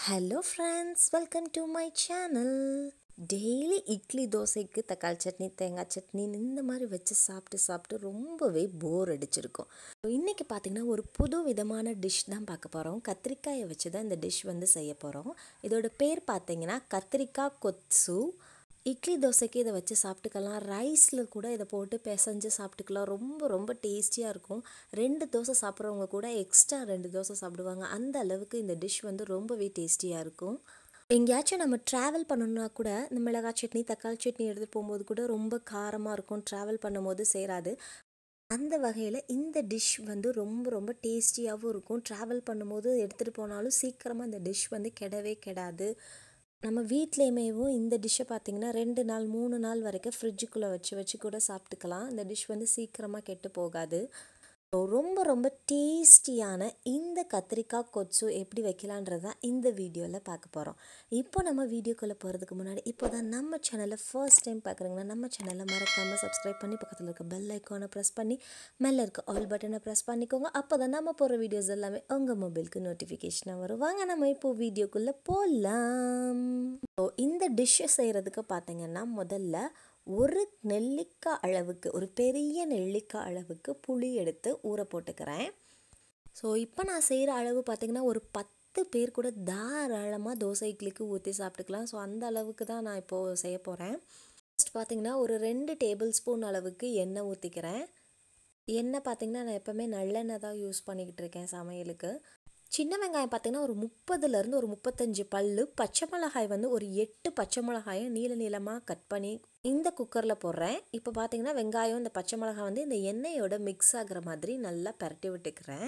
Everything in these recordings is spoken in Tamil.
hello friends welcome to my channel daily idli தோசைக்கு தக்காளி சட்னி தேங்காய் சட்னி இந்த மாதிரி வச்சு சாப்பிட்டு சாப்பிட்டு ரொம்பவே போர் அடிச்சிருக்கும் இன்றைக்கி பார்த்திங்கன்னா ஒரு புது விதமான டிஷ் தான் பார்க்க போகிறோம் கத்திரிக்காயை வச்சு தான் இந்த டிஷ் வந்து செய்ய போகிறோம் இதோட பேர் பார்த்தீங்கன்னா கத்திரிக்காய் கொத்சு இட்லி தோசைக்கு இதை வச்சு சாப்பிட்டுக்கலாம் ரைஸில் கூட இதை போட்டு பிசைஞ்சு சாப்பிட்டுக்கலாம் ரொம்ப ரொம்ப டேஸ்டியாக இருக்கும் ரெண்டு தோசை சாப்பிட்றவங்க கூட எக்ஸ்ட்ரா ரெண்டு தோசை சாப்பிடுவாங்க அந்த அளவுக்கு இந்த டிஷ் வந்து ரொம்பவே டேஸ்டியாக இருக்கும் எங்கேயாச்சும் நம்ம ட்ராவல் பண்ணணுன்னா கூட இந்த மிளகாய் சட்னி தக்காளி சட்னி எடுத்துகிட்டு போகும்போது கூட ரொம்ப காரமாக இருக்கும் ட்ராவல் பண்ணும்போது சேராது அந்த வகையில் இந்த டிஷ் வந்து ரொம்ப ரொம்ப டேஸ்டியாகவும் இருக்கும் ட்ராவல் பண்ணும்போது எடுத்துகிட்டு போனாலும் சீக்கிரமாக இந்த டிஷ் வந்து கெடவே கெடாது நம்ம வீட்லேயுமேவும் இந்த டிஷ்ஷை பார்த்திங்கன்னா ரெண்டு நாள் மூணு நாள் வரைக்கும் ஃப்ரிட்ஜுக்குள்ளே வச்சு வச்சு கூட சாப்பிட்டுக்கலாம் இந்த டிஷ் வந்து சீக்கிரமாக கெட்டு போகாது ரொம்ப ரொம்ப டேஸ்டியான இந்த கத்திரிக்காய் கொச்சு எப்படி வைக்கலான்றது தான் இந்த வீடியோவில் பார்க்க போகிறோம் இப்போ நம்ம வீடியோக்குள்ளே போகிறதுக்கு முன்னாடி இப்போ தான் நம்ம சேனலை ஃபர்ஸ்ட் டைம் பார்க்குறீங்கன்னா நம்ம சேனலை மறக்காமல் சப்ஸ்கிரைப் பண்ணி பக்கத்தில் இருக்க பெல் ஐக்கானை ப்ரெஸ் பண்ணி மேலே இருக்க ஆல் பட்டனை ப்ரெஸ் பண்ணிக்கோங்க அப்போ தான் நம்ம போகிற வீடியோஸ் எல்லாமே உங்கள் மொபைலுக்கு நோட்டிஃபிகேஷனாக வரும் வாங்க நம்ம இப்போ வீடியோக்குள்ளே போகலாம் ஸோ இந்த டிஷ்ஷை செய்கிறதுக்கு பார்த்தீங்கன்னா முதல்ல ஒரு நெல்லிக்காய் அளவுக்கு ஒரு பெரிய நெல்லிக்காய் அளவுக்கு புளி எடுத்து ஊற போட்டுக்கிறேன் ஸோ இப்போ நான் செய்கிற அளவு பார்த்திங்கன்னா ஒரு பத்து பேர் கூட தாராளமாக தோசை இட்லிக்கு ஊற்றி சாப்பிட்டுக்கலாம் ஸோ அந்த அளவுக்கு தான் நான் இப்போது செய்ய போகிறேன் ஃபஸ்ட் பார்த்திங்கன்னா ஒரு ரெண்டு டேபிள் ஸ்பூன் அளவுக்கு எண்ணெய் ஊற்றிக்கிறேன் எண்ணெய் பார்த்திங்கன்னா நான் எப்போவுமே நல்லெண்ணெய் தான் யூஸ் பண்ணிக்கிட்டு இருக்கேன் சமையலுக்கு சின்ன வெங்காயம் பார்த்திங்கன்னா ஒரு முப்பதுலேருந்து ஒரு முப்பத்தஞ்சு பல்லு பச்சை மிளகாய் வந்து ஒரு எட்டு பச்சை மிளகாயை நீள நீளமாக கட் பண்ணி இந்த குக்கரில் போடுறேன் இப்போ பார்த்தீங்கன்னா வெங்காயம் இந்த பச்சை மிளகாய் வந்து இந்த எண்ணெயோட மிக்ஸ் ஆகிற மாதிரி நல்லா பரட்டி விட்டுக்கிறேன்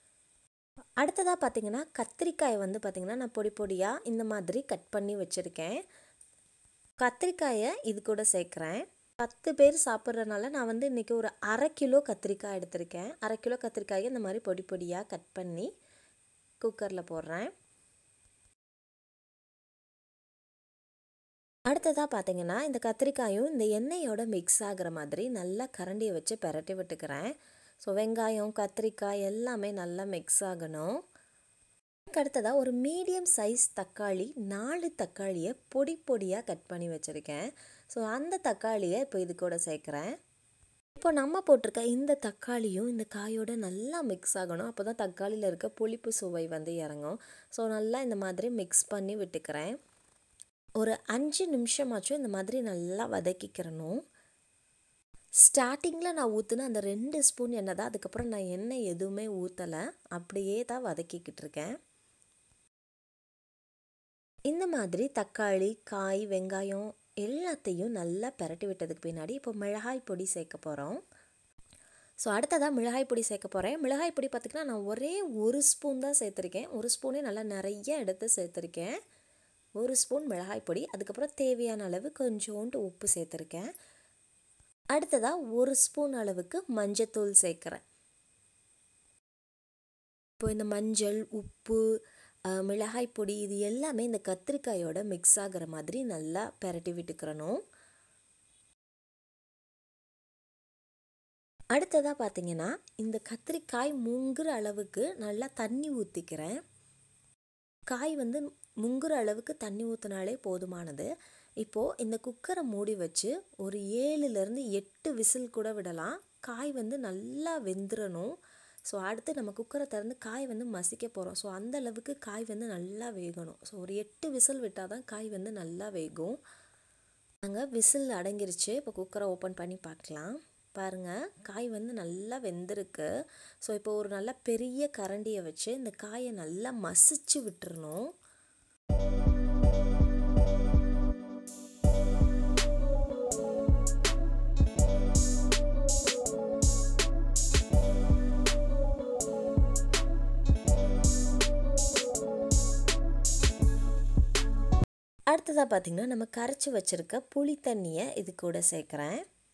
அடுத்ததாக பார்த்தீங்கன்னா கத்திரிக்காய் வந்து பார்த்திங்கன்னா நான் பொடி பொடியாக இந்த மாதிரி கட் பண்ணி வச்சுருக்கேன் கத்திரிக்காயை இது கூட சேர்க்குறேன் பத்து பேர் சாப்பிட்றதுனால நான் வந்து இன்றைக்கி ஒரு அரை கிலோ கத்திரிக்காய் எடுத்திருக்கேன் அரை கிலோ கத்திரிக்காயை இந்த மாதிரி பொடி பொடியாக கட் பண்ணி குக்கரில் போடுறேன் அடுத்ததாக பார்த்தீங்கன்னா இந்த கத்திரிக்காயும் இந்த எண்ணெயோட மிக்ஸ் ஆகிற மாதிரி நல்லா கரண்டியை வச்சு பெரட்டி விட்டுக்கிறேன் ஸோ வெங்காயம் கத்திரிக்காய் எல்லாமே நல்லா மிக்ஸ் ஆகணும் அடுத்ததாக ஒரு மீடியம் சைஸ் தக்காளி நாலு தக்காளியை பொடி பொடியாக கட் பண்ணி வச்சுருக்கேன் ஸோ அந்த தக்காளியை இப்போ இது கூட சேர்க்குறேன் இப்போ நம்ம போட்டிருக்க இந்த தக்காளியும் இந்த காயோட நல்லா மிக்ஸ் ஆகணும் அப்போ தான் தக்காளியில் இருக்க புளிப்பு சுவை வந்து இறங்கும் ஸோ நல்லா இந்த மாதிரி மிக்ஸ் பண்ணி விட்டுக்கிறேன் ஒரு அஞ்சு நிமிஷமாச்சும் இந்த மாதிரி நல்லா வதக்கிக்கிறணும் ஸ்டார்டிங்கில் நான் ஊற்றுன அந்த ரெண்டு ஸ்பூன் எண்ணெய் தான் அதுக்கப்புறம் நான் எண்ணெய் எதுவுமே ஊற்றலை அப்படியே தான் வதக்கிக்கிட்டு இருக்கேன் இந்த மாதிரி தக்காளி காய் வெங்காயம் எல்லாத்தையும் நல்லா பெரட்டி விட்டதுக்கு பின்னாடி இப்போ மிளகாய் பொடி சேர்க்க போகிறோம் ஸோ அடுத்ததாக மிளகாய் பொடி சேர்க்க போகிறேன் மிளகாய் பொடி பார்த்திங்கன்னா நான் ஒரே ஒரு ஸ்பூன் தான் சேர்த்துருக்கேன் ஒரு ஸ்பூனே நல்லா நிறைய எடுத்து சேர்த்துருக்கேன் ஒரு ஸ்பூன் மிளகாய் பொடி அதுக்கப்புறம் தேவையான அளவு கொஞ்சோண்டு உப்பு சேர்த்துருக்கேன் அடுத்ததாக ஒரு ஸ்பூன் அளவுக்கு மஞ்சத்தூள் சேர்க்குறேன் இப்போ இந்த மஞ்சள் உப்பு மிளகாய் பொடி இது எல்லாமே இந்த கத்திரிக்காயோட மிக்ஸ் ஆகிற மாதிரி நல்லா பெரட்டி விட்டுக்கிறணும் அடுத்ததாக பார்த்தீங்கன்னா இந்த கத்திரிக்காய் முங்குற அளவுக்கு நல்லா தண்ணி ஊற்றிக்கிறேன் காய் வந்து முங்குற அளவுக்கு தண்ணி ஊற்றினாலே போதுமானது இப்போது இந்த குக்கரை மூடி வச்சு ஒரு ஏழுலேருந்து எட்டு விசில் கூட விடலாம் காய் வந்து நல்லா வெந்துடணும் ஸோ அடுத்து நம்ம குக்கரை திறந்து காய் வந்து மசிக்க போகிறோம் ஸோ அந்த அளவுக்கு காய் வந்து நல்லா வேகணும் ஸோ ஒரு எட்டு விசில் விட்டால் தான் காய் வந்து நல்லா வேகும் நாங்கள் விசில் அடங்கிருச்சு இப்போ குக்கரை ஓப்பன் பண்ணி பார்க்கலாம் பாருங்கள் காய் வந்து நல்லா வெந்திருக்கு ஸோ இப்போ ஒரு நல்ல பெரிய கரண்டியை வச்சு இந்த காயை நல்லா மசிச்சு விட்டுறணும் அடுத்ததாக பார்த்திங்கன்னா நம்ம கரைச்சி வச்சுருக்க புளி தண்ணியை இது கூட சேர்க்குறேன்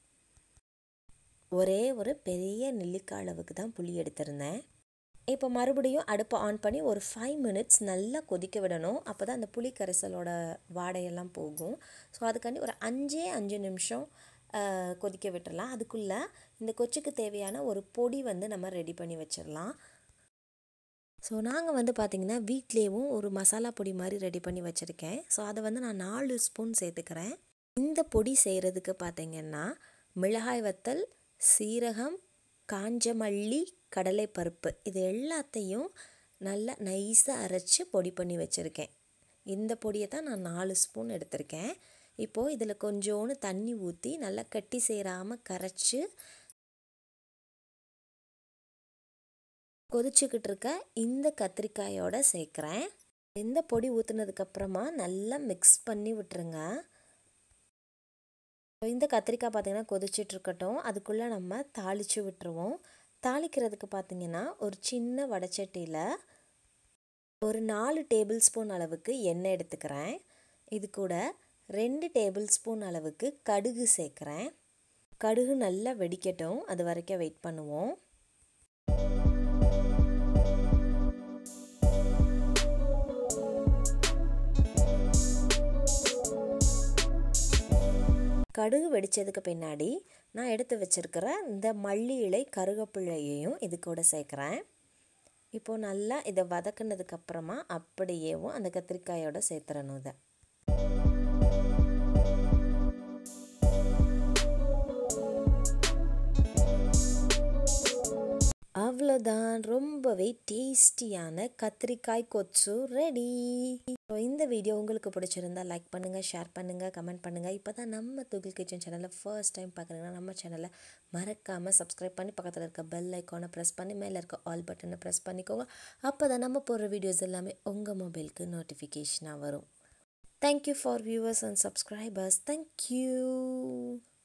ஒரே ஒரு பெரிய நெல்லிக்காய் அளவுக்கு தான் புளி எடுத்திருந்தேன் இப்போ மறுபடியும் அடுப்பை ஆன் பண்ணி ஒரு ஃபைவ் மினிட்ஸ் நல்லா கொதிக்க விடணும் அப்போ தான் அந்த புளி கரைசலோட வாடையெல்லாம் போகும் ஸோ அதுக்காண்டி ஒரு அஞ்சே அஞ்சு நிமிஷம் கொதிக்க விட்டுறலாம் அதுக்குள்ளே இந்த கொச்சுக்கு தேவையான ஒரு பொடி வந்து நம்ம ரெடி பண்ணி வச்சிடலாம் ஸோ நாங்கள் வந்து பார்த்திங்கன்னா வீட்லேயும் ஒரு மசாலா பொடி மாதிரி ரெடி பண்ணி வச்சுருக்கேன் ஸோ அதை வந்து நான் நாலு ஸ்பூன் சேர்த்துக்கிறேன் இந்த பொடி செய்கிறதுக்கு பார்த்திங்கன்னா மிளகாய் வத்தல் சீரகம் காஞ்ச மல்லி கடலைப்பருப்பு இது எல்லாத்தையும் நல்லா நைஸாக அரைச்சி பொடி பண்ணி வச்சுருக்கேன் இந்த பொடியை தான் நான் நாலு ஸ்பூன் எடுத்திருக்கேன் இப்போது இதில் கொஞ்சோண்டு தண்ணி ஊற்றி நல்லா கட்டி சேராமல் கரைச்சி கொதிச்சுக்கிட்டு இருக்க இந்த கத்திரிக்காயோட சேர்க்குறேன் இந்த பொடி ஊற்றுனதுக்கப்புறமா நல்லா மிக்ஸ் பண்ணி விட்டுருங்க இந்த கத்திரிக்காய் பார்த்திங்கன்னா கொதிச்சிட்ருக்கட்டும் அதுக்குள்ளே நம்ம தாளித்து விட்டுருவோம் தாளிக்கிறதுக்கு பார்த்திங்கன்னா ஒரு சின்ன வடச்சட்டியில் ஒரு நாலு டேபிள் ஸ்பூன் அளவுக்கு எண்ணெய் எடுத்துக்கிறேன் இது கூட ரெண்டு டேபிள் ஸ்பூன் அளவுக்கு கடுகு சேர்க்குறேன் கடுகு நல்லா வெடிக்கட்டும் அது வரைக்கும் வெயிட் பண்ணுவோம் கடுகு வெடித்ததுக்கு பின்னாடி நான் எடுத்து வச்சுருக்கிற இந்த மல்லி இலை கருகப்பிள்ளையையும் இது கூட சேர்க்குறேன் இப்போது நல்லா இதை வதக்குனதுக்கப்புறமா அப்படியேவும் அந்த கத்திரிக்காயோட சேர்த்துறணும் இதை அவ்வளோதான் ரொம்பவே டேஸ்டியான கத்திரிக்காய் கொச்சு ரெடி இந்த வீடியோ உங்களுக்கு பிடிச்சிருந்தா லைக் பண்ணுங்கள் ஷேர் பண்ணுங்கள் கமெண்ட் பண்ணுங்கள் இப்போ தான் நம்ம துகில் கிச்சன் சேனலில் ஃபர்ஸ்ட் டைம் பார்க்குறீங்கன்னா நம்ம சேனலை மறக்காமல் சப்ஸ்கிரைப் பண்ணி பக்கத்தில் இருக்க பெல் ஐக்கானை ப்ரெஸ் பண்ணி மேலே இருக்க ஆல் பட்டனை ப்ரெஸ் பண்ணிக்கோங்க அப்போ தான் நம்ம போடுற வீடியோஸ் எல்லாமே உங்கள் மொபைலுக்கு நோட்டிஃபிகேஷனாக வரும் thank you for viewers and subscribers thank you